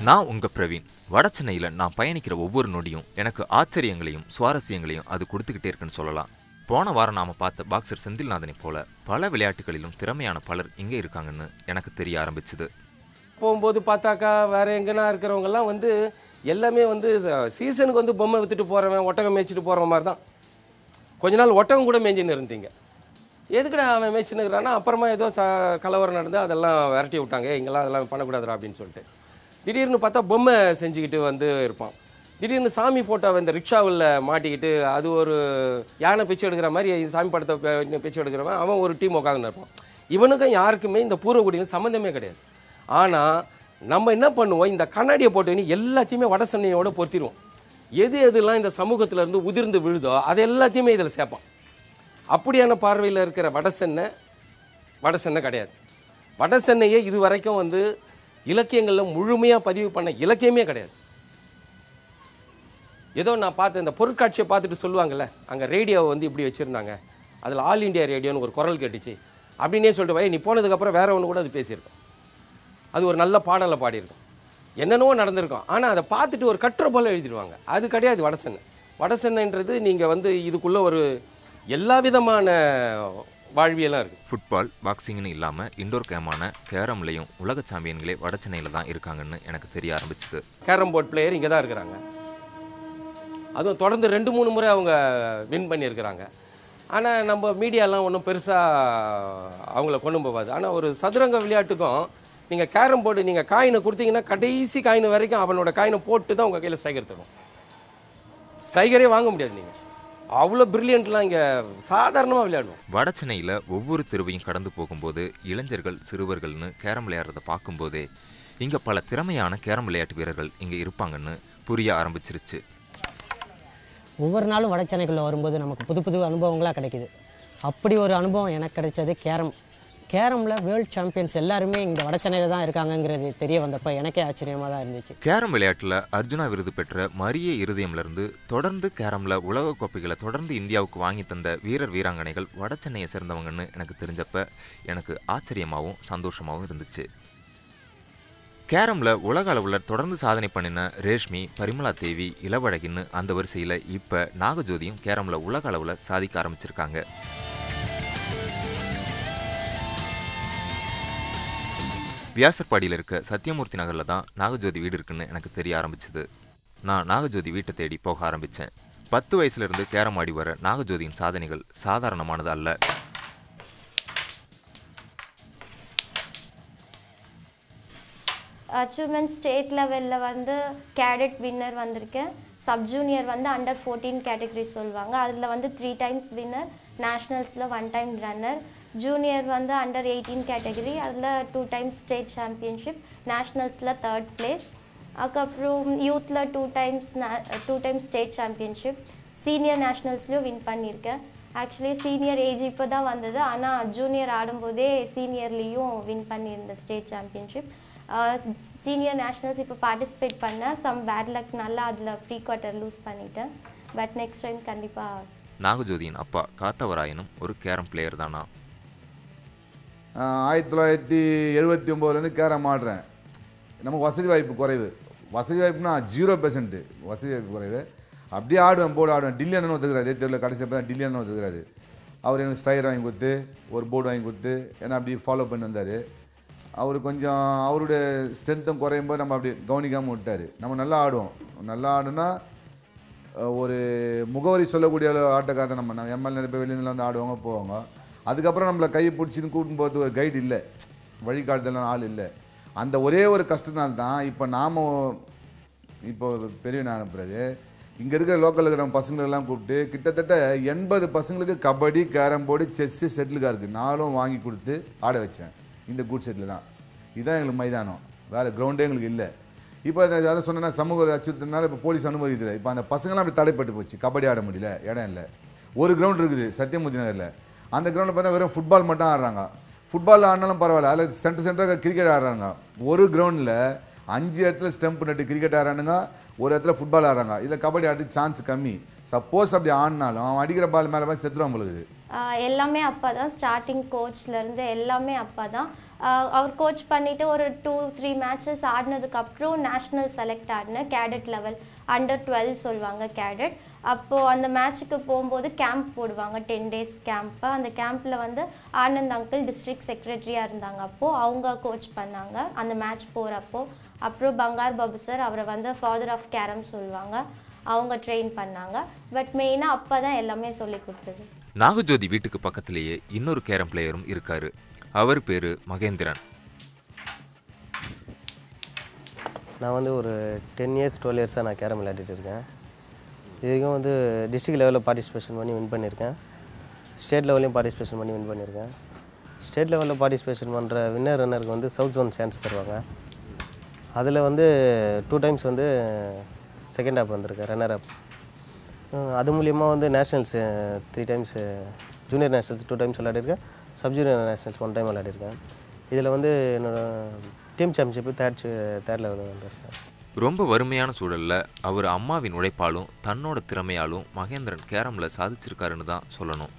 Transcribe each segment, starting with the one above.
நான் உங்க பிரவீன் வட சென்னையில் நான் பயணிக்கிற ஒவ்வொரு நொடியும் எனக்கு ஆச்சரியங்களையும் சுவாரஸ்யங்களையும் அது கொடுத்துக்கிட்டே இருக்குன்னு சொல்லலாம் போன வாரம் நாம பார்த்த பாக்ஸர் செந்தில்நாதனை போல பல விளையாட்டுகளிலும் திறமையான பலர் இங்கே இருக்காங்கன்னு எனக்கு தெரிய ஆரம்பிச்சுது போகும்போது பார்த்தாக்கா வேற எங்கன்னா இருக்கிறவங்கெல்லாம் வந்து எல்லாமே வந்து சீசனுக்கு வந்து பொம்மை வித்துட்டு போகிறவன் ஒட்டகம் மேய்ச்சிட்டு போகிற மாதிரி தான் கொஞ்ச நாள் ஒட்டகம் கூட மேய்ஞ்சின்னு இருந்தீங்க எதுக்குடா அவன் மேய்ச்சின்னு இருக்கிறான்னா அப்புறமா ஏதோ ச கலவரம் நடந்து அதெல்லாம் விரட்டி விட்டாங்க இங்கெல்லாம் அதெல்லாம் பண்ணக்கூடாதுடா அப்படின்னு சொல்லிட்டு திடீர்னு பார்த்தா பொம்மை செஞ்சுக்கிட்டு வந்து இருப்பான் திடீர்னு சாமி போட்டோ இந்த ரிக்ஷாவில் மாட்டிக்கிட்டு அது ஒரு யானை பிச்சை எடுக்கிற மாதிரி சாமி படத்தை பே- பிச்சை எடுக்கிறவன் அவன் ஒரு டீம் உட்காந்துன்னு இருப்பான் இவனுக்கும் யாருக்குமே இந்த பூர்வகுடியும் சம்மந்தமே கிடையாது ஆனால் நம்ம என்ன பண்ணுவோம் இந்த கண்ணாடியை போட்டு எல்லாத்தையுமே வட சென்னையோட பொருத்திடுவோம் எது எதுலாம் இந்த சமூகத்துல இருந்து உதிர்ந்து விழுதோ அது எல்லாத்தையுமே இதில் சேர்ப்பான் அப்படியான பார்வையில் இருக்கிற வட சென்னை வட சென்னை கிடையாது வட சென்னையை இது வரைக்கும் வந்து இலக்கியங்களில் முழுமையாக பதிவு பண்ண இலக்கியமே கிடையாது ஏதோ நான் பார்த்த இந்த பொருட்காட்சியை பார்த்துட்டு சொல்லுவாங்கல்ல அங்கே ரேடியோவை வந்து இப்படி வச்சுருந்தாங்க அதில் ஆல் இந்தியா ரேடியோன்னு ஒரு குரல் கேட்டுச்சு அப்படின்னே சொல்லிட்டு வை நீ போனதுக்கப்புறம் வேற ஒன்று கூட அது பேசியிருக்கோம் அது ஒரு நல்ல பாடலை பாடியிருக்கும் என்னென்னவோ நடந்திருக்கும் ஆனால் அதை பார்த்துட்டு ஒரு கட்டுரை போல எழுதிடுவாங்க அது கிடையாது வடசென்னை வடசென்னைன்றது நீங்கள் வந்து இதுக்குள்ள ஒரு எல்லா விதமான வாழ்வியெல்லாம் இருக்குது ஃபுட்பால் பாக்ஸிங்னு இல்லாமல் இண்டோர் கேமான கேரம்லையும் உலக சாம்பியன்களே வட சென்னையில் தான் இருக்காங்கன்னு எனக்கு தெரிய ஆரம்பிச்சுது கேரம் போர்ட் பிளேயர் இங்கே தான் இருக்கிறாங்க அதுவும் தொடர்ந்து ரெண்டு மூணு முறை அவங்க வின் பண்ணியிருக்கிறாங்க ஆனால் நம்ம மீடியாலாம் ஒன்றும் பெருசாக அவங்கள கொண்டு போகாது ஆனால் ஒரு சதுரங்க விளையாட்டுக்கும் நீங்கள் கேரம் போர்டு நீங்கள் காயினை கொடுத்தீங்கன்னா கடைசி காயின் வரைக்கும் அவனோட காயினை போட்டு தான் உங்கள் கையில் ஸ்ட்ரைக்கர் தரும் ஸ்ட்ரைக்கரே வாங்க முடியாது நீங்கள் அவ்வளோ பிரில்லியண்ட்லாம் இங்கே சாதாரணமாக விளையாடுவோம் வட சென்னையில் ஒவ்வொரு தெருவையும் கடந்து போகும்போது இளைஞர்கள் சிறுவர்கள்னு கேரம் விளையாடுறத பார்க்கும்போதே இங்கே பல திறமையான கேரம் விளையாட்டு வீரர்கள் இங்கே இருப்பாங்கன்னு புரிய ஆரம்பிச்சிருச்சு ஒவ்வொரு நாளும் வட சென்னைக்குள்ளே வரும்போது நமக்கு புது புது அனுபவங்களாக கிடைக்குது அப்படி ஒரு அனுபவம் எனக்கு கிடைச்சது கேரம் கேரமில் வேர்ல்ட் சாம்பியன்ஸ் எல்லாருமே இங்கே வட சென்னையில் தான் இருக்காங்கங்கிறது தெரிய வந்தப்போ எனக்கே ஆச்சரியமாக தான் இருந்துச்சு கேரம் விளையாட்டில் அர்ஜுனா விருது பெற்ற மரிய இருதயம்லேருந்து தொடர்ந்து கேரமில் உலக கோப்பைகளை தொடர்ந்து இந்தியாவுக்கு வாங்கி தந்த வீரர் வீராங்கனைகள் வட சென்னையை சேர்ந்தவங்கன்னு எனக்கு தெரிஞ்சப்ப எனக்கு ஆச்சரியமாகவும் சந்தோஷமாகவும் இருந்துச்சு கேரமில் உலக அளவில் தொடர்ந்து சாதனை பண்ணின ரேஷ்மி பரிமலா தேவி இளவழகின்னு அந்த வரிசையில் இப்போ நாகஜோதியும் கேரமில் உலக அளவில் சாதிக்க ஆரம்பிச்சிருக்காங்க வியாசர்பாடியில் இருக்க சத்யமூர்த்தி நகரில் தான் நாகஜோதி வீடு இருக்குன்னு எனக்கு தெரிய ஆரம்பிச்சது நான் நாகஜோதி வீட்டை தேடி போக ஆரம்பித்தேன் பத்து வயசுலேருந்து கேரம் ஆடி வர நாகஜோதியின் சாதனைகள் சாதாரணமானது அல்ல அச்சீவ்மெண்ட் ஸ்டேட் லெவலில் வந்து கேடட் வின்னர் வந்திருக்கேன் சப் ஜூனியர் வந்து அண்டர் ஃபோர்டீன் கேட்டகரி சொல்லுவாங்க அதில் வந்து த்ரீ டைம்ஸ் வின்னர் நேஷ்னல்ஸில் ஒன் டைம் ரன்னர் ஜூனியர் வந்து அண்டர் எயிட்டீன் கேட்டகரி அதில் டூ டைம்ஸ் ஸ்டேட் சாம்பியன்ஷிப் நேஷ்னல்ஸில் தேர்ட் பிளேஸ் அதுக்கப்புறம் யூத்தில் two times two times state championship senior நேஷ்னல்ஸ்லேயும் வின் பண்ணியிருக்கேன் ஆக்சுவலி சீனியர் ஏஜ் இப்போ தான் வந்தது ஆனால் ஜூனியர் ஆடும்போதே சீனியர்லேயும் வின் பண்ணியிருந்தேன் ஸ்டேட் சாம்பியன்ஷிப் சீனியர் நேஷ்னல்ஸ் இப்போ பார்ட்டிசிபேட் பண்ணேன் சம் பேட் லக் நல்லா அதில் ப்ரீ குவார்ட்டர் லூஸ் பண்ணிட்டேன் பட் நெக்ஸ்ட் டைம் கண்டிப்பாக நாகஜோதியின் அப்பா காத்தவராயனும் ஒரு கேரம் பிளேயர் தானா ஆஹ் ஆயிரத்தி தொள்ளாயிரத்தி எழுபத்தி ஒம்போதுலேருந்து கேரம் ஆடுறேன் நமக்கு வசதி வாய்ப்பு குறைவு வசதி வாய்ப்புனா ஜீரோ பெர்சன்ட்டு வசதி வாய்ப்பு குறைவு அப்படியே ஆடுவேன் போர்டு ஆடுவேன் டில்லி அண்ணன் ஒத்துக்கிறாரு தெருவில் கடைசி அப்போ தான் டில்லி அண்ணன் ஒத்துக்கிறாரு அவர் எனக்கு ஸ்டைர் வாங்கி கொடுத்து ஒரு போர்டு வாங்கி கொடுத்து என்ன அப்படி ஃபாலோ பண்ணி வந்தார் அவர் கொஞ்சம் அவருடைய ஸ்ட்ரென்த்தும் குறையும் போது நம்ம அப்படி கவனிக்காமல் விட்டார் நம்ம நல்லா ஆடுவோம் நல்லா ஆடுனா அஹ், ஒரு முகவரி சொல்லக்கூடிய அளவு ஆட்டக்காரத்தை நம்ம நம்ம எம்எல்ஏ நிறைய பேர் வெளியில வந்து ஆடுவாங்க போவாங்க அதுக்கப்புறம் நம்மளை கையை பிடிச்சின்னு கூட்டின்னு போகிறது ஒரு கைடு இல்லை வழிகாட்டுதலாம் ஆள் இல்லை அந்த ஒரே ஒரு கஷ்டத்தினால தான் இப்போ நாம் இப்போ பெரியவனை அனுப்புறது இங்கே இருக்கிற லோக்கலில் இருக்கிற பசங்களெல்லாம் கூப்பிட்டு கிட்டத்தட்ட எண்பது பசங்களுக்கு கபடி கேரம் போர்டு செஸ்ஸு செட்டிலுக்காக இருக்குது நாலும் வாங்கி கொடுத்து ஆட வச்சேன் இந்த கூட் செட்டில் தான் இதுதான் எங்களுக்கு மைதானம் வேறு கிரவுண்டே எங்களுக்கு இல்லை இப்போ அதை அதை சொன்னா சமூக அச்சுறுத்தினால இப்போ போலீஸ் அனுமதிக்கல இப்போ அந்த பசங்களாம் அப்படி தடைப்பட்டு போச்சு கபடி ஆட முடியல இடம் இல்லை ஒரு கிரவுண்ட் இருக்குது சத்தியமூர்த்தி நகரில் அந்த கிரவுண்டில் பார்த்தா வெறும் ஃபுட்பால் மட்டும் ஆடுறாங்க ஃபுட்பால் ஆடினாலும் பரவாயில்ல அதில் சென்டர் சென்டராக கிரிக்கெட் ஆடுறாங்க ஒரு கிரவுண்டில் அஞ்சு இடத்துல ஸ்டெம்ப் நட்டு கிரிக்கெட் ஆடுறானுங்க ஒரு இடத்துல ஃபுட்பால் ஆடுறாங்க இதில் கபடி ஆடுறதுக்கு சான்ஸ் கம்மி சப்போஸ் அப்படி ஆடினாலும் அவன் அடிக்கிற பால் மேலே போய் செத்துருவான் பொழுது ஆஹ் எல்லாமே அப்பா தான் ஸ்டார்டிங் கோச்லேருந்து எல்லாமே அப்பா தான் ஆஹ் அவர் கோச் பண்ணிவிட்டு ஒரு டூ த்ரீ மேட்சஸ் ஆடினதுக்கப்புறம் நேஷ்னல் செலக்ட் ஆடினேன் கேடட் லெவல் அண்டர் டுவெல் சொல்லுவாங்க கேடட் அப்போது அந்த மேட்ச்சுக்கு போகும்போது கேம்ப் போடுவாங்க டென் டேஸ் கேம்ப்பு அந்த கேம்பில் வந்து ஆனந்த் அங்கிள் டிஸ்ட்ரிக்ட் செக்ரட்டரியாக இருந்தாங்க அப்போது அவங்க கோச் பண்ணாங்க அந்த மேட்ச் போகிறப்போ அப்புறம் பங்கார் பாபு சார் அவரை வந்து ஃபாதர் ஆஃப் கேரம் சொல்லுவாங்க அவங்க ட்ரெயின் பண்ணாங்க பட் மெயினாக அப்பா தான் எல்லாமே சொல்லி கொடுத்தது நாகஜோதி வீட்டுக்கு பக்கத்திலேயே இன்னொரு கேரம் பிளேயரும் இருக்காரு அவர் பேரு மகேந்திரன் நான் வந்து ஒரு டென் இயர்ஸ் டுவெல் இயர்ஸாக நான் கேரம் விளையாடிட்டு இருக்கேன் இது வரைக்கும் வந்து டிஸ்ட்ரிக்ட் லெவலில் பார்ட்டிசிபேஷன் பண்ணி வின் பண்ணியிருக்கேன் ஸ்டேட் லெவல்லையும் பார்ட்டிசிபேஷன் பண்ணி வின் பண்ணியிருக்கேன் ஸ்டேட் லெவலில் பார்ட்டிசிபேஷன் பண்ணுற வின்னர் ரன்னருக்கு வந்து சவுத் ஜோன் சான்ஸ் தருவாங்க அதில் வந்து டூ டைம்ஸ் வந்து செகண்ட் ஆப் வந்திருக்கேன் ரன்னர் அப் அது மூலியமாக வந்து nationals three times junior nationals two times விளையாடிருக்கேன் sub junior nationals one time விளையாடிருக்கேன் இதில் வந்து என்னோட டீம் சாம்பியன்ஷிப்பு தேர்ட் தேர்ட் லெவலில் வந்திருக்கேன் ரொம்ப வறுமையான சூழல்ல அவர் அம்மாவின் உழைப்பாலும் தன்னோட திறமையாலும் மகேந்திரன் கேரம்ல சாதிச்சிருக்காருன்னு தான் சொல்லணும்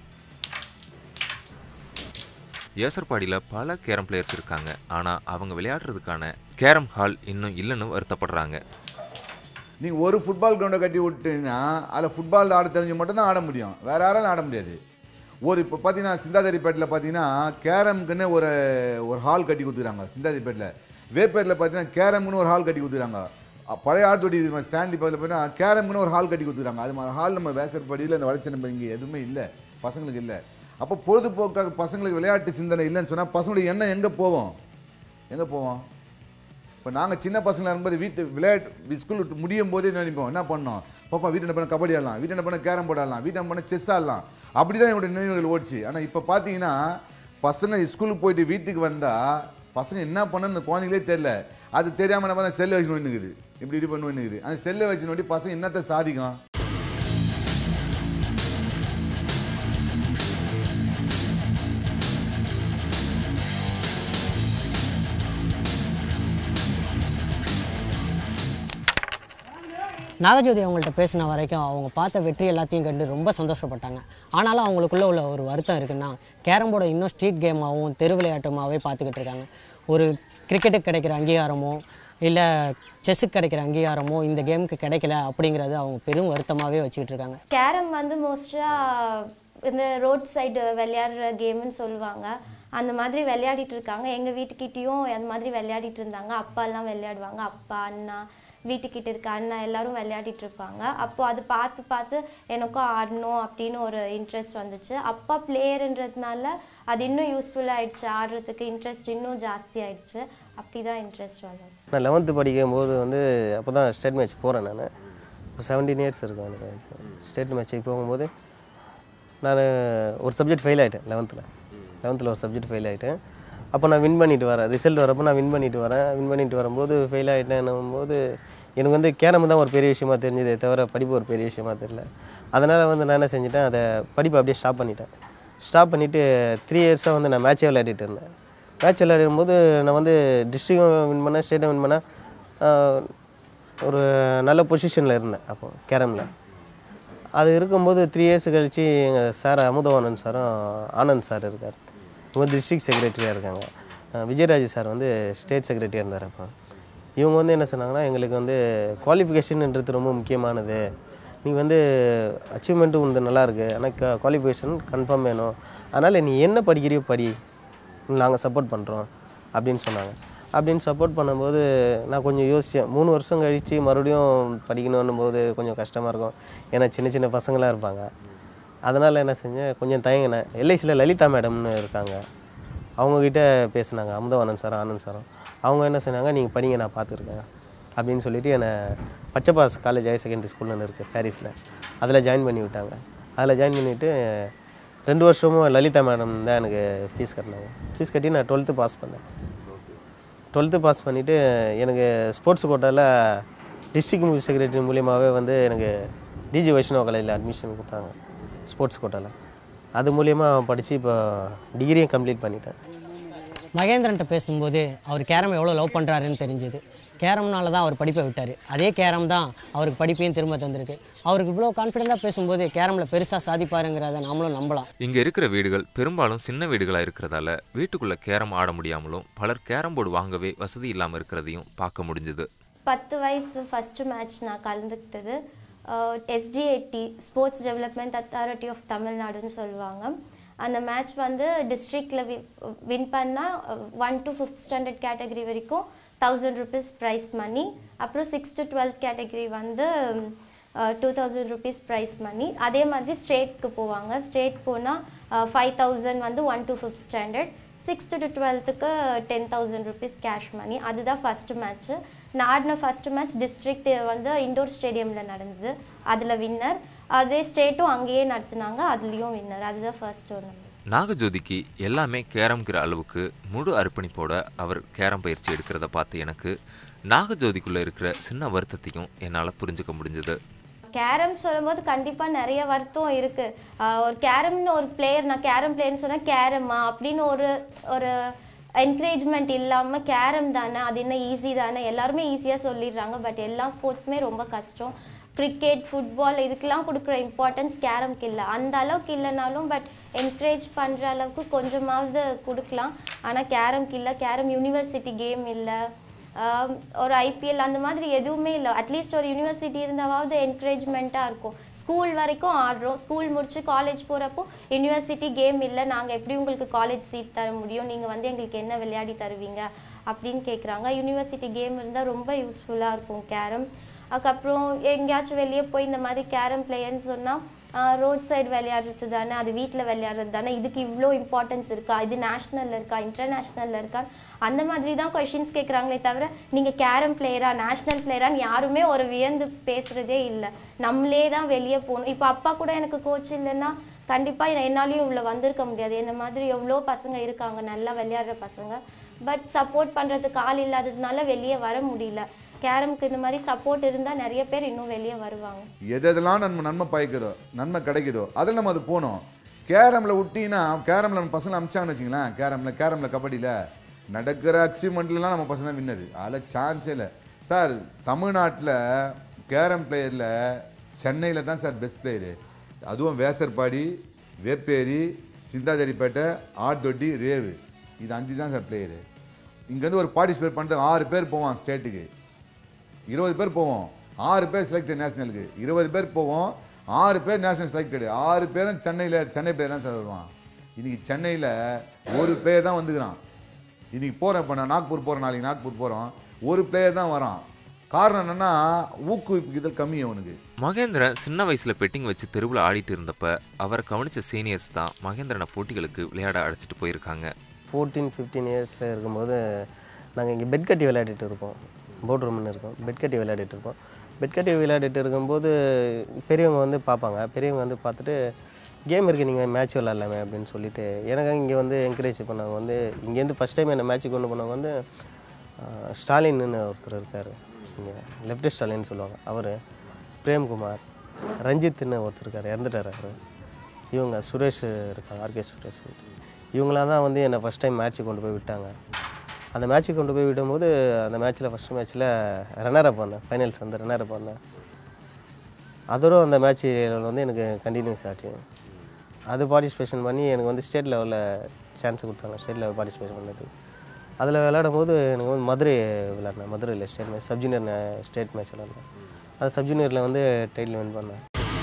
ஏசர்பாடியில் பல கேரம் பிளேயர்ஸ் இருக்காங்க ஆனால் அவங்க விளையாடுறதுக்கான கேரம் ஹால் இன்னும் இல்லைன்னு வருத்தப்படுறாங்க நீங்கள் ஒரு ஃபுட்பால் கிரவுண்டை கட்டி விட்டீங்கன்னா அதில் ஃபுட்பால் ஆட தெரிஞ்சு மட்டும் தான் ஆட முடியும் வேற யாராலும் ஆட முடியாது ஒரு இப்போ பார்த்தீங்கன்னா சிந்தாதிரிப்பேட்டில் பார்த்தீங்கன்னா கேரம்க்குன்னு ஒரு ஒரு ஹால் கட்டி கொடுத்துறாங்க சிந்தாதிரிப்பேட்டில் வேப்பேரில் பார்த்தீங்கன்னா கேரம்னு ஒரு ஹால் கட்டி கொடுத்துறாங்க அ- பழைய ஆட்டோடி ஸ்டாண்டி பக்கத்தில் பார்த்தீங்கன்னா கேரம்னு ஒரு ஹால் கட்டி கொடுத்துறாங்க அது மாதிரி ஹால் நம்ம வேசற்படியில் இந்த வளர்ச்சி இங்கே எதுவுமே இல்லை பசங்களுக்கு இல்லை அப்போ பொழுதுபோக்காக பசங்களுக்கு விளையாட்டு சிந்தனை இல்லைன்னு சொன்னால் பசங்களுடைய எண்ணம் எங்கே போவோம் எங்கே போவோம் இப்போ நாங்கள் சின்ன பசங்களாக இருக்கும்போது வீட்டு விளையாட்டு ஸ்கூல் விட்டு முடியும் போதே என்ன நினைப்போம் என்ன பண்ணோம் பாப்பா வீட்டில் என்ன பண்ண கபடி ஆடலாம் வீட்டில் என்ன பண்ண கேரம் போர்டு ஆடலாம் வீட்டில் என்ன பண்ண செஸ் ஆடலாம் அப்படி தான் என்னுடைய நினைவுகள் ஓடிச்சு ஆனால் இப்போ பார்த்தீங்கன்னா பசங்க ஸ்கூலுக்கு போயிட்டு வீட்டுக்கு வந்தால் பசங்க என்ன பண்ணணும் அந்த குழந்தைங்களே தெரில அது தெரியாமல் நம்ம தான் செல்லை வச்சு நோண்டிக்குது இப்படி இப்படி பண்ணி நோண்டிக்குது அந்த செல்லை வச்சு நோண்டி பசங்க என்னத்தை சாதிக்கும் நாகஜோதி அவங்கள்ட்ட பேசின வரைக்கும் அவங்க பார்த்த வெற்றி எல்லாத்தையும் கண்டு ரொம்ப சந்தோஷப்பட்டாங்க ஆனாலும் அவங்களுக்குள்ள உள்ள ஒரு வருத்தம் இருக்குன்னா கேரம் போர்டை இன்னும் ஸ்ட்ரீட் கேமாகவும் தெரு விளையாட்டுமாகவே பார்த்துக்கிட்டு இருக்காங்க ஒரு கிரிக்கெட்டுக்கு கிடைக்கிற அங்கீகாரமோ இல்லை செஸ்ஸுக்கு கிடைக்கிற அங்கீகாரமோ இந்த கேமுக்கு கிடைக்கல அப்படிங்கிறது அவங்க பெரும் வருத்தமாகவே வச்சுக்கிட்டு இருக்காங்க கேரம் வந்து மோஸ்ட்டாக இந்த ரோட் சைடு விளையாடுற கேம்னு சொல்லுவாங்க அந்த மாதிரி விளையாடிட்டு இருக்காங்க எங்கள் வீட்டுக்கிட்டேயும் அந்த மாதிரி விளையாடிட்டு இருந்தாங்க அப்பா எல்லாம் விளையாடுவாங்க அப்பா அண்ணா வீட்டுக்கிட்ட இருக்க அண்ணா எல்லாரும் விளையாடிட்டு இருப்பாங்க அப்போ அது பார்த்து பார்த்து எனக்கும் ஆடணும் அப்படின்னு ஒரு இன்ட்ரெஸ்ட் வந்துச்சு அப்பா பிளேயருன்றதுனால அது இன்னும் யூஸ்ஃபுல்லாக ஆயிடுச்சு ஆடுறதுக்கு இன்ட்ரெஸ்ட் இன்னும் ஜாஸ்தி ஆயிடுச்சு அப்படி தான் இன்ட்ரெஸ்ட் வந்தது நான் லெவன்த்து படிக்கும் போது வந்து அப்போ தான் ஸ்டேட் மேட்ச் போகிறேன் நான் இப்போ செவன்டீன் இயர்ஸ் இருக்கும் எனக்கு ஸ்டேட் மேட்ச்சுக்கு போகும்போது நான் ஒரு சப்ஜெக்ட் ஃபெயில் ஆகிட்டேன் லெவன்த்தில் லெவன்த்தில் ஒரு சப்ஜெக்ட் ஃபெயில் ஆகிட்டேன் அப்போ நான் வின் பண்ணிட்டு வரேன் ரிசல்ட் வரப்போ நான் வின் பண்ணிட்டு வரேன் வின் பண்ணிட்டு வரும்போது ஃபெயில் ஆகிட்டேன்னும் போது எனக்கு வந்து கேரம் தான் ஒரு பெரிய விஷயமா தெரிஞ்சதே தவிர படிப்பு ஒரு பெரிய விஷயமா தெரியல அதனால் வந்து நான் என்ன செஞ்சுட்டேன் அதை படிப்பை அப்படியே ஸ்டாப் பண்ணிட்டேன் ஸ்டாப் பண்ணிவிட்டு த்ரீ இயர்ஸாக வந்து நான் மேட்சே விளையாடிட்டு இருந்தேன் மேட்ச் விளையாடும்போது நான் வந்து டிஸ்ட்ரிக்டும் வின் பண்ணேன் ஸ்டேட்டும் வின் பண்ணேன் ஆஹ், ஒரு நல்ல பொசிஷனில் இருந்தேன் அப்போ கேரமில் அது இருக்கும்போது த்ரீ இயர்ஸ் கழித்து எங்கள் சார் அமுதவானன் சாரும் ஆனந்த் சார் இருக்கார் இவங்க டிஸ்ட்ரிக்ட் செக்ரட்டரியாக இருக்காங்க அஹ் விஜயராஜ் சார் வந்து ஸ்டேட் செக்ரட்டரியாக இருந்தார் அப்போ இவங்க வந்து என்ன சொன்னாங்கன்னா எங்களுக்கு வந்து குவாலிஃபிகேஷன்ன்றது ரொம்ப முக்கியமானது நீ வந்து அச்சீவ்மெண்ட்டும் வந்து நல்லா இருக்கு ஆனால் குவாலிஃபிகேஷன் கன்ஃபார்ம் வேணும் அதனால் நீ என்ன படிக்கிறியோ படி நாங்கள் சப்போர்ட் பண்ணுறோம் அப்படின்னு சொன்னாங்க அப்படின்னு சப்போர்ட் பண்ணும்போது நான் கொஞ்சம் யோசித்தேன் மூணு வருஷம் கழித்து மறுபடியும் படிக்கணுன்னும் போது கொஞ்சம் கஷ்டமாக இருக்கும் ஏன்னா சின்ன சின்ன பசங்களாம் இருப்பாங்க அதனால் என்ன செஞ்சேன் கொஞ்சம் தயங்கினேன் எல்ஐசியில் லலிதா மேடம்னு இருக்காங்க அவங்கக்கிட்ட பேசினாங்க அமுதவானன் சார் ஆனந்த் சாரும் அவங்க என்ன சொன்னாங்க நீங்கள் படிங்க நான் பார்த்துருக்கேன் அப்படின்னு சொல்லிட்டு என்னை பச்சைப்பாஸ் காலேஜ் ஹையர் செகண்டரி ஸ்கூல்னு இருக்குது பாரிஸில் அதில் ஜாயின் பண்ணி விட்டாங்க அதில் ஜாயின் பண்ணிவிட்டு ரெண்டு வருஷமும் லலிதா மேடம் தான் எனக்கு ஃபீஸ் கட்டினாங்க ஃபீஸ் கட்டி நான் டுவெல்த்து பாஸ் பண்ணேன் டுவெல்த்து பாஸ் பண்ணிவிட்டு எனக்கு ஸ்போர்ட்ஸ் கோட்டாவில் டிஸ்ட்ரிக்ட் மியூசிக் செக்ரட்டரி மூலியமாகவே வந்து எனக்கு டிஜி வைஷ்ணவ காலேஜில் அட்மிஷன் கொடுத்தாங்க ஸ்போர்ட்ஸ் கோட்டாவில் அது மூலியமாக படித்து இப்போ டிகிரியும் கம்ப்ளீட் பண்ணிட்டேன் மகேந்திரன்ட்ட பேசும்போது அவர் கேரம் எவ்வளோ லவ் பண்ணுறாருன்னு தெரிஞ்சுது கேரம்னால தான் அவர் படிப்பை விட்டார் அதே கேரம் தான் அவருக்கு படிப்பையும் திரும்ப தந்திருக்கு அவருக்கு இவ்வளோ கான்ஃபிடென்ட்டாக பேசும்போது கேரமில் பெருசாக சாதிப்பாருங்கிறத நாமளும் நம்பலாம் இங்க இருக்கிற வீடுகள் பெரும்பாலும் சின்ன வீடுகளா இருக்கிறதால வீட்டுக்குள்ள கேரம் ஆட முடியாமலும் பலர் கேரம் போர்டு வாங்கவே வசதி இல்லாம இருக்கிறதையும் பார்க்க முடிஞ்சது பத்து வயசு ஃபஸ்ட்டு மேட்ச் நான் கலந்துக்கிட்டது SDIT sports development authority of தமிழ்நாடுன்னு சொல்லுவாங்க அந்த மேட்ச் வந்து டிஸ்ட்ரிக்டில் வின் பண்ணால் one to fifth standard category வரைக்கும் தௌசண்ட் ருபீஸ் ப்ரைஸ் மணி அப்புறம் சிக்ஸ் டு டுவெல்த் கேட்டகரி வந்து two thousand rupees prize money அதே மாதிரி ஸ்டேட்க்கு போவாங்க ஸ்டேட் போனால் ஃபைவ் தௌசண்ட் வந்து one to fifth standard sixth to டுவெல்த்துக்கு ten thousand rupees cash money அதுதான் ஃபஸ்ட்டு மேட்ச்சு நான் ஆடின ஃபஸ்ட்டு மேட்ச் டிஸ்ட்ரிக்ட் வந்து இண்டோர் ஸ்டேடியமில் நடந்தது அதில் வின்னர் அதே ஸ்டேட்டும் அங்கேயே நடத்துனாங்க அதுலேயும் வின்னர் அதுதான் ஃபர்ஸ்ட் டோர்னமெண்ட் நாகஜோதிக்கு எல்லாமே கேரம்ங்கிற அளவுக்கு முழு அர்ப்பணிப்போட அவர் கேரம் பயிற்சி எடுக்கிறத பார்த்து எனக்கு நாகஜோதிக்குள்ள இருக்கிற சின்ன வருத்தத்தையும் என்னால் புரிஞ்சுக்க முடிஞ்சது கேரம் சொல்லும்போது கண்டிப்பாக நிறைய வருத்தம் இருக்குது ஒரு கேரம்னு ஒரு பிளேயர் நான் கேரம் பிளேயர்னு சொன்னால் கேரம்மா அப்படின்னு ஒரு ஒரு என்கரேஜ்மெண்ட் இல்லாமல் கேரம் தானே அது என்ன ஈஸி தானே எல்லாருமே ஈஸியாக சொல்லிடுறாங்க பட் எல்லா ஸ்போர்ட்ஸுமே ரொம்ப கஷ்டம் கிரிக்கெட் ஃபுட்பால் இதுக்கெல்லாம் கொடுக்குற இம்பார்ட்டன்ஸ் கேரம்க்கு இல்லை அந்த அளவுக்கு இல்லைனாலும் பட் என்கரேஜ் பண்ணுற அளவுக்கு கொஞ்சமாவது கொடுக்கலாம் ஆனால் கேரம்க்கு இல்லை கேரம் யூனிவர்சிட்டி கேம் இல்லை ஆம், ஒரு ஐபிஎல் அந்த மாதிரி எதுவுமே இல்லை அட்லீஸ்ட் ஒரு யூனிவர்சிட்டி இருந்தாவது என்கரேஜ்மெண்ட்டாக இருக்கும் ஸ்கூல் வரைக்கும் ஆடுறோம் ஸ்கூல் முடிச்சு காலேஜ் போகிறப்போ யூனிவர்சிட்டி கேம் இல்லை நாங்கள் எப்படி உங்களுக்கு காலேஜ் சீட் தர முடியும் நீங்கள் வந்து எங்களுக்கு என்ன விளையாடி தருவீங்க அப்படின்னு கேட்குறாங்க யூனிவர்சிட்டி கேம் இருந்தால் ரொம்ப யூஸ்ஃபுல்லாக இருக்கும் கேரம் அதுக்கப்புறம் எங்கேயாச்சும் வெளியே போய் இந்த மாதிரி கேரம் பிளேயர்னு சொன்னால் ரோட் சைடு விளையாடுறது தானே அது வீட்டில் விளையாடுறது தானே இதுக்கு இவ்வளோ இம்பார்ட்டன்ஸ் இருக்கா இது நேஷ்னலில் இருக்கா இன்டர்நேஷ்னலில் இருக்கா அந்த மாதிரி தான் கொஷின்ஸ் கேட்குறாங்களே தவிர நீங்கள் கேரம் பிளேயரா நேஷ்னல் பிளேயரான்னு யாருமே ஒரு வியந்து பேசுகிறதே இல்லை நம்மளே தான் வெளியே போகணும் இப்போ அப்பா கூட எனக்கு கோச் இல்லைன்னா கண்டிப்பாக என்னாலையும் இவ்வளோ வந்திருக்க முடியாது என்ன மாதிரி எவ்வளோ பசங்க இருக்காங்க நல்லா விளையாடுற பசங்க பட் சப்போர்ட் பண்ணுறதுக்கு ஆள் இல்லாததுனால வெளியே வர முடியல கேரம்க்கு இந்த மாதிரி சப்போர்ட் இருந்தால் நிறைய பேர் இன்னும் வெளியே வருவாங்க எது எதெல்லாம் நன்மை நன்மை பாய்க்குதோ நன்மை கிடைக்குதோ அதில் நம்ம அது போகணும் கேரமில் விட்டீங்கன்னா கேரமில் நம்ம பசங்க அமிச்சாங்கன்னு வச்சுங்களேன் கேரமில் கேரமில் கபடியில் நடக்கிற அச்சீவ்மெண்ட்லாம் நம்ம பசங்க தான் வின்னது அதில் சான்ஸே இல்லை சார் தமிழ்நாட்டில் கேரம் பிளேயரில் சென்னையில் தான் சார் பெஸ்ட் பிளேயரு அதுவும் வேசர்பாடி வேப்பேரி சிந்தாதிரிப்பேட்டை ஆட்தொட்டி ரேவு இது அஞ்சு தான் சார் பிளேயரு இங்கேருந்து ஒரு பார்ட்டிசிபேட் பண்ணுறது ஆறு பேர் போவான் ஸ்டேட்டுக்கு இருபது பேர் போவோம் ஆறு பேர் செலக்டட் நேஷனலுக்கு இருபது பேர் போவோம் ஆறு பேர் நேஷனல் செலக்டடு ஆறு பேரும் சென்னையில் சென்னை பிளேயர் தான் சார் வருவான் இன்னைக்கு சென்னையில் ஒரு பிளேயர் தான் வந்துக்கிறான் இன்னைக்கு போகிறேன் இப்போ நான் நாக்பூர் போகிறேன் நாளைக்கு நாக்பூர் போகிறோம் ஒரு பிளேயர் தான் வரான் காரணம் என்னன்னா ஊக்குவிப்புகள் கம்மி அவனுக்கு மகேந்திரன் சின்ன வயசுல பெட்டிங் வச்சு தெருவில் ஆடிட்டு இருந்தப்ப அவரை கவனிச்ச சீனியர்ஸ் தான் மகேந்திரனை போட்டிகளுக்கு விளையாட அழைச்சிட்டு போயிருக்காங்க ஃபோர்டீன் ஃபிஃப்டீன் இயர்ஸில் இருக்கும்போது நாங்கள் இங்கே பெட் கட்டி விளையாடிட்டு இருப்போம் போர்ட் ரூம்னு இருக்கும் பெட் கட்டி விளையாடிட்டு இருப்போம் பெட் கட்டி விளையாடிட்டு இருக்கும்போது பெரியவங்க வந்து பார்ப்பாங்க பெரியவங்க வந்து பார்த்துட்டு கேம் இருக்குது நீங்கள் மேட்ச் விளாட்லாமே அப்படின்னு சொல்லிட்டு எனக்கு இங்கே வந்து என்கரேஜ் பண்ணவங்க வந்து இங்கேருந்து ஃபஸ்ட் டைம் என்னை மேட்ச்சுக்கு கொண்டு போனவங்க வந்து ஆஹ், ஸ்டாலின்னு ஒருத்தர் இருக்கார் இங்கே லெஃப்ட் ஸ்டாலின்னு சொல்லுவாங்க அவர் பிரேம்குமார் ரஞ்சித்னு ஒருத்தர் இருக்கார் இறந்துட்டார் அவர் இவங்க சுரேஷ் இருக்காங்க ஆர்கே சுரேஷ் இவங்களாம் தான் வந்து என்னை ஃபஸ்ட் டைம் மேட்ச்சுக்கு கொண்டு போய் விட்டாங்க அந்த மேட்ச்சுக்கு கொண்டு போய் விடும்போது அந்த மேட்ச்சில் ஃபஸ்ட் மேட்ச்சில் ரன்னரப் பண்ணேன் ஃபைனல்ஸ் வந்து ரன்னரப் பண்ணேன் அதோட அந்த மேட்ச் வந்து எனக்கு கண்டினியூஸ் ஆச்சு அது பார்ட்டிசிபேஷன் பண்ணி எனக்கு வந்து ஸ்டேட் லெவலில் சான்ஸ் கொடுத்தாங்க ஸ்டேட் லெவல் பார்ட்டிசிபேஷன் பண்ணது அதில் விளையாடும் போது எனக்கு வந்து மதுரை விளையாடினேன் மதுரையில் state match sub junior state match விளையாடினேன் அது சப் ஜூனியரில் வந்து டைட்டில் வின் பண்ணேன்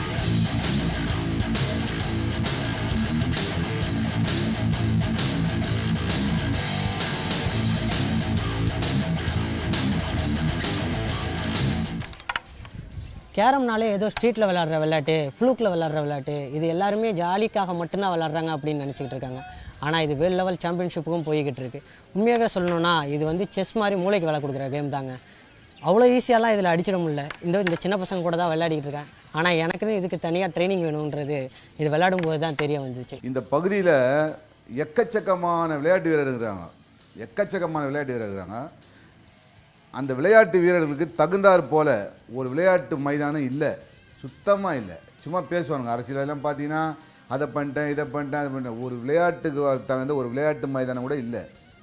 கேரம்னாலே ஏதோ ஸ்ட்ரீட்டில் விளையாடுற விளையாட்டு ஃப்ளூக்கில் விளையாடுற விளையாட்டு இது எல்லாருமே ஜாலிக்காக மட்டும்தான் விளையாடுறாங்க அப்படின்னு நினச்சிக்கிட்டு இருக்காங்க ஆனால் இது வேர்ல்ட் லெவல் சாம்பியன்ஷிப்புக்கும் போய்கிட்டு இருக்கு உண்மையாகவே சொல்லணும்னா இது வந்து செஸ் மாதிரி மூளைக்கு வேலை கொடுக்குற கேம் தாங்க அவ்வளோ ஈஸியாலாம் இதில் அடிச்சிட முடியல இந்த இந்த சின்ன பசங்க கூட தான் விளையாடிட்டு இருக்கேன் ஆனால் எனக்குன்னு இதுக்கு தனியாக ட்ரைனிங் வேணுன்றது இது விளையாடும் போது தான் தெரிய வந்துச்சு இந்த பகுதியில் எக்கச்சக்கமான விளையாட்டு வீரர் இருக்கிறாங்க எக்கச்சக்கமான விளையாட்டு வீரர் இருக்கிறாங்க அந்த விளையாட்டு வீரர்களுக்கு தகுந்தாற் போல ஒரு விளையாட்டு மைதானம் இல்லை சுத்தமாக இல்லை சும்மா பேசுவாங்க அரசியலெல்லாம் பார்த்தீங்கன்னா அதை பண்ணிட்டேன் இதை பண்ணிட்டேன் அதை பண்ணிட்டேன் ஒரு விளையாட்டுக்கு தகுந்த ஒரு விளையாட்டு மைதானம் கூட இல்லை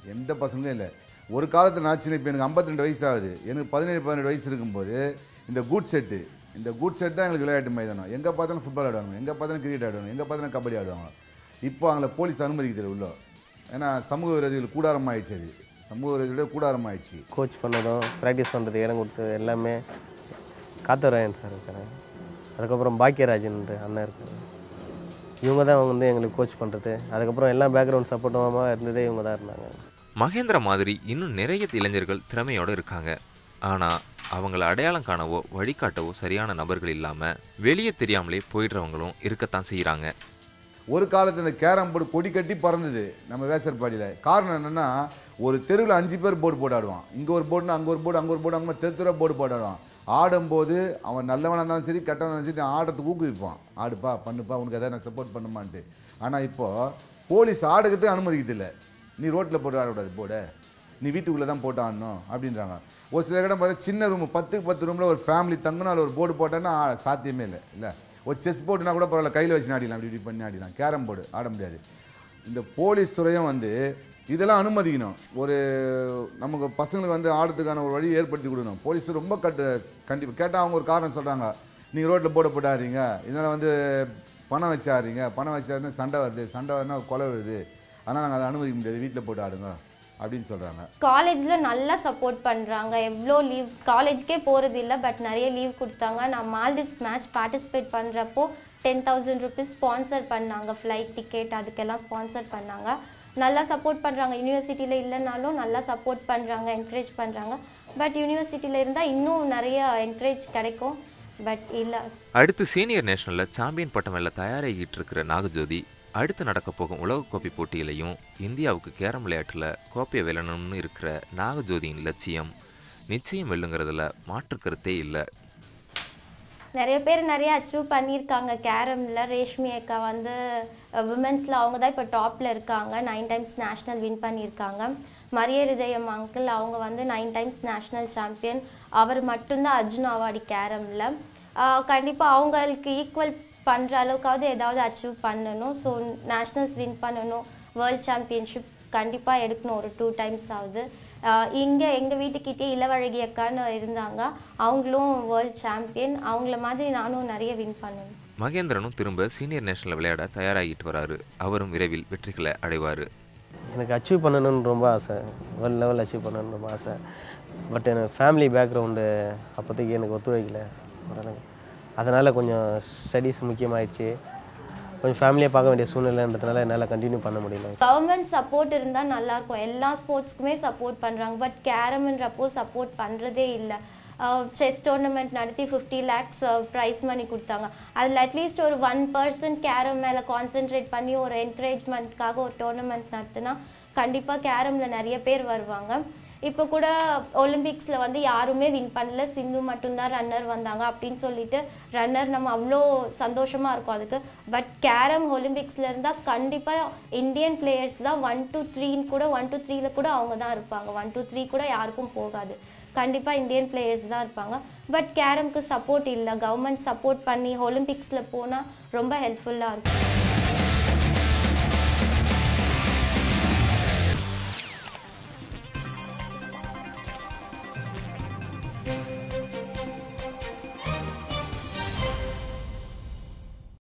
எந்த பசங்களும் இல்லை ஒரு காலத்தில் நான் சின்ன இப்போ எனக்கு 52 வயசு ஆகுது எனக்கு பதினேழு பதினெட்டு வயசு இருக்கும்போது இந்த கூட் செட்டு இந்த கூட் செட் தான் எங்களுக்கு விளையாட்டு மைதானம் எங்கே பார்த்தாலும் ஃபுட்பால் ஆடுவாங்க எங்கே பார்த்தாலும் கிரிக்கெட் ஆடுவாங்க எங்கே பார்த்தாலும் கபடி ஆடுவாங்க இப்போ அவங்கள போலீஸ் அனுமதிக்கிறது உள்ள ஏன்னா சமூக விரோதிகள் கூடாரம் ஆயிடுச்சு அது சமூக விரோதிகளோட கூடாரம் ஆயிடுச்சு கோச் பண்ணதும் ப்ராக்டிஸ் பண்ணுறது இடம் கொடுத்தது எல்லாமே காத்தவராயன் சார் இருக்காரு அதுக்கப்புறம் பாக்கியராஜன் அண்ணன் இருக்காரு இவங்க தான் வந்து எங்களுக்கு கோச் பண்ணுறது அதுக்கப்புறம் எல்லா பேக்ரவுண்ட் சப்போர்ட்டுமாக இருந்ததே இவங்க தான் இருந்தாங்க மகேந்திர மாதிரி இன்னும் நிறைய இளைஞர்கள் திறமையோட இருக்காங்க ஆனா அவங்கள அடையாளம் காணவோ வழிகாட்டவோ சரியான நபர்கள் இல்லாம வெளியே தெரியாமலே போயிடுறவங்களும் இருக்கத்தான் செய்றாங்க ஒரு காலத்தில் இந்த கேரம் போர்டு கொடி கட்டி பறந்தது நம்ம வேசர்பாடியில் காரணம் என்னென்னா ஒரு தெருவில் அஞ்சு பேர் போர்டு போட்டு ஆடுவான் இங்கே ஒரு போர்டுனா அங்கே ஒரு போர்டு அங்கே ஒரு போர்டு அங்கே தெரு தெருவா போர்டு போட்டு ஆடுவான் ஆடும்போது அவன் நல்லவனாக இருந்தாலும் சரி கெட்டவனாக இருந்தாலும் சரி ஆடுறதுக்கு ஊக்குவிப்பான் ஆடுப்பா பண்ணுப்பா உனக்கு எதாவது நான் சப்போர்ட் பண்ணுமான்ட்டு ஆனால் இப்போது போலீஸ் ஆடுறதுக்கு அனுமதிக்கிறதில்ல நீ ரோட்டில் போட்டு ஆடக்கூடாது போர்டை நீ வீட்டுக்குள்ளே தான் போட்டு ஆடணும் அப்படின்றாங்க ஒரு சில இடம் பார்த்தா சின்ன ரூம் பத்துக்கு பத்து ரூமில் ஒரு ஃபேமிலி தங்கணும் அதில் ஒரு போர்டு போட்டோன்னா ஆ- சாத்தியமே இல்லை இல்லை ஒரு செஸ் போர்டுனா கூட பரவாயில்ல கையில் வச்சு ஆடிடலாம் அப்படி இப்படி பண்ணி ஆடிடலாம் கேரம் போர்டு ஆட முடியாது இந்த போலீஸ் துறையும் வந்து இதெல்லாம் அனுமதிக்கணும் ஒரு நமக்கு பசங்களுக்கு வந்து ஆடுறதுக்கான ஒரு வழி ஏற்படுத்தி கொடுக்கணும் போலீஸ் துறை ரொம்ப கட்டு கண்டிப்பாக கேட்டால் அவங்க ஒரு காரணம் சொல்கிறாங்க நீங்கள் ரோட்டில் போர்டு போட்டு ஆடுறீங்க இதனால் வந்து பணம் வச்சு ஆடுறீங்க பணம் வச்சு ஆடுனா சண்டை வருது சண்டை வருதுன்னா கொலை வருது அதனால் நாங்கள் அதை அனுமதிக்க முடியாது வீட்டில் போட்டு ஆடுங்க அப்படின்னு சொல்கிறாங்க காலேஜில் நல்லா சப்போர்ட் பண்ணுறாங்க எவ்வளோ லீவ் காலேஜ்க்கே போகிறது இல்லை பட் நிறைய லீவ் கொடுத்தாங்க நான் மால்டிவ்ஸ் மேட்ச் பார்ட்டிசிபேட் பண்ணுறப்போ டென் தௌசண்ட் ருபீஸ் ஸ்பான்சர் பண்ணாங்க ஃப்ளைட் டிக்கெட் அதுக்கெல்லாம் ஸ்பான்சர் பண்ணாங்க நல்லா சப்போர்ட் பண்ணுறாங்க யூனிவர்சிட்டியில் இல்லைனாலும் நல்லா சப்போர்ட் பண்ணுறாங்க என்கரேஜ் பண்ணுறாங்க பட் யூனிவர்சிட்டியில் இருந்தால் இன்னும் நிறைய என்கரேஜ் கிடைக்கும் பட் இல்லை அடுத்து சீனியர் நேஷனல்ல சாம்பியன் பட்டம் வெல்ல தயாராகிட்டு இருக்கிற நாகஜோதி அடுத்து நடக்க போகும் உலகக்கோப்பை போட்டியிலையும் இந்தியாவுக்கு கேரம் விளையாட்டுல கோப்பையை வெல்லணும்னு இருக்கிற நாகஜோதியின் லட்சியம் நிச்சயம் வெல்லுங்கிறதுல மாற்று கருத்தே இல்லை நிறைய பேர் நிறைய அச்சீவ் பண்ணியிருக்காங்க கேரமில் ரேஷ்மி அக்கா வந்து விமென்ஸில் அவங்க தான் இப்போ டாப்பில் இருக்காங்க நைன் டைம்ஸ் நேஷ்னல் வின் பண்ணியிருக்காங்க மரிய ஹிருதயம் அங்கிள் அவங்க வந்து நைன் டைம்ஸ் நேஷ்னல் சாம்பியன் அவர் மட்டும்தான் அர்ஜுன் அவார்டு கேரமில் கண்டிப்பாக அவங்களுக்கு ஈக்குவல் பண்ணுற அளவுக்காவது ஏதாவது அச்சீவ் பண்ணணும் ஸோ நேஷ்னல்ஸ் வின் பண்ணணும் வேர்ல்ட் சாம்பியன்ஷிப் கண்டிப்பாக எடுக்கணும் ஒரு டூ டைம்ஸ் ஆகுது இங்கே எங்கள் வீட்டுக்கிட்டே இளவழகி அக்கான்னு இருந்தாங்க அவங்களும் வேர்ல்ட் சாம்பியன் அவங்கள மாதிரி நானும் நிறைய வின் பண்ணணும் மகேந்திரனும் திரும்ப சீனியர் நேஷனல் விளையாட தயாராகிட்டு வராரு அவரும் விரைவில் வெற்றிகளை அடைவார் எனக்கு அச்சீவ் பண்ணணும்னு ரொம்ப ஆசை வேர்ல்டு லெவல் அச்சீவ் பண்ணணும்னு ரொம்ப ஆசை பட் எனக்கு ஃபேமிலி பேக்ரவுண்டு அப்போதைக்கு எனக்கு ஒத்துழைக்கல ஓரளவுக்கு அதனால் கொஞ்சம் ஸ்டடீஸ் முக்கியமாயிடுச்சு கொஞ்சம் ஃபேமிலியாக பார்க்க வேண்டிய சூழ்நிலைன்றதுனால என்னால் கண்டினியூ பண்ண முடியல கவர்மெண்ட் சப்போர்ட் இருந்தால் நல்லா இருக்கும் எல்லா ஸ்போர்ட்ஸ்க்குமே சப்போர்ட் பண்ணுறாங்க பட் கேரம்ன்றப்போ சப்போர்ட் பண்ணுறதே இல்லை செஸ் டோர்னமெண்ட் நடத்தி ஃபிஃப்டி லேக்ஸ் ப்ரைஸ் மணி கொடுத்தாங்க அதில் அட்லீஸ்ட் ஒரு ஒன் பர்சன்ட் கேரம் மேலே கான்சென்ட்ரேட் பண்ணி ஒரு என்கரேஜ்மெண்ட்காக ஒரு டோர்னமெண்ட் நடத்தினா கண்டிப்பாக கேரமில் நிறைய பேர் வருவாங்க இப்போ கூட ஒலிம்பிக்ஸில் வந்து யாருமே வின் பண்ணல சிந்து மட்டும்தான் ரன்னர் வந்தாங்க அப்படின்னு சொல்லிட்டு ரன்னர் நம்ம அவ்வளோ சந்தோஷமாக இருக்கும் அதுக்கு பட் கேரம் ஒலிம்பிக்ஸில் இருந்தால் கண்டிப்பாக இந்தியன் பிளேயர்ஸ் தான் ஒன் டூ த்ரீன்னு கூட ஒன் டூ த்ரீல கூட அவங்க தான் இருப்பாங்க ஒன் டூ த்ரீ கூட யாருக்கும் போகாது கண்டிப்பாக இந்தியன் பிளேயர்ஸ் தான் இருப்பாங்க பட் கேரம்க்கு சப்போர்ட் இல்லை கவர்மெண்ட் சப்போர்ட் பண்ணி ஒலிம்பிக்ஸில் போனால் ரொம்ப ஹெல்ப்ஃபுல்லாக இருக்கும்